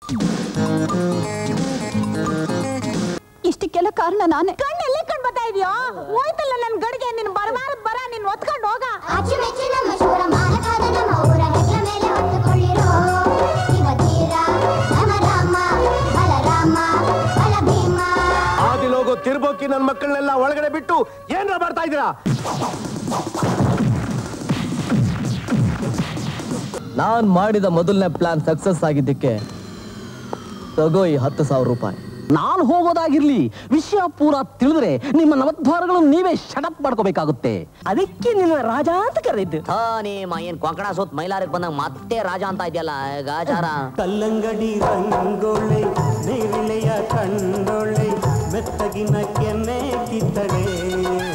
ಇಷ್ಟಕ್ಕೆಲ್ಲ ಕಾರಣ ನಾನೇ ಕಣ್ಣೆಲ್ಲೇ ಕಣ್ ಬರ್ತಾ ಇದೆಯೋ ಹೋಯ್ತಲ್ಲ ನನ್ ಗಡಿಗೆ ನಿನ್ ಬರಬಾರದ್ ಬರ ನೀನ್ ಒತ್ಕೊಂಡು ಹೋಗ ಅಚ್ಚುಮೆಚ್ಚಿನ ಮಶೂರ ಮಾಲಕಾದ ನಮ್ಮ ಊರ ಹೆಗ್ಲ ಮೇಲೆ ಹೊತ್ತುಕೊಳ್ಳಿರೋ ಶಿವತೀರ ರಾಮ ಬಲರಾಮ ಬಲಭೀಮ ಆದಿಲೋಗೋ ತಿರ್ಬೋಕಿ ನನ್ನ ಮಕ್ಕಳನ್ನೆಲ್ಲ ಒಳಗಡೆ ಬಿಟ್ಟು ಏನ್ರ ಮಾಡ್ತಾ ಇದ್ದೀರಾ ನಾನ್ ಮಾಡಿದ ಮೊದಲನೇ ಪ್ಲಾನ್ ಸಕ್ಸಸ್ ಆಗಿದ್ದಕ್ಕೆ ತಗೋ ಈ ಹತ್ತು ಸಾವಿರ ರೂಪಾಯಿ ನಾನು ಹೋಗೋದಾಗಿರ್ಲಿ ವಿಷಯ ಪೂರ ತಿಳಿದ್ರೆ ನಿಮ್ಮ ನವದ್ವಾರಗಳು ನೀವೇ ಶಟಪ್ ಮಾಡ್ಕೋಬೇಕಾಗುತ್ತೆ ಅದಕ್ಕೆ ನಿನ್ನ ರಾಜ ಅಂತ ಕರೆದಿದ್ದು ಥಾ ನೀಮ ಏನ್ ಕೊಂಕಣ ಸೋತ್ ಮೈಲಾರಿಗೆ ಬಂದಾಗ ಮತ್ತೆ ರಾಜ ಅಂತ ಇದೆಯಲ್ಲ ಗಾಚಾರ ಕಲ್ಲಂಗಡಿ ರಂಗೋಳೆ ನೇರಳೆಯ ಕಣ್ಣೊಳೆ ಮೆತ್ತಗಿನ ಕೆನ್ನೆ ಕಿತ್ತಳೆ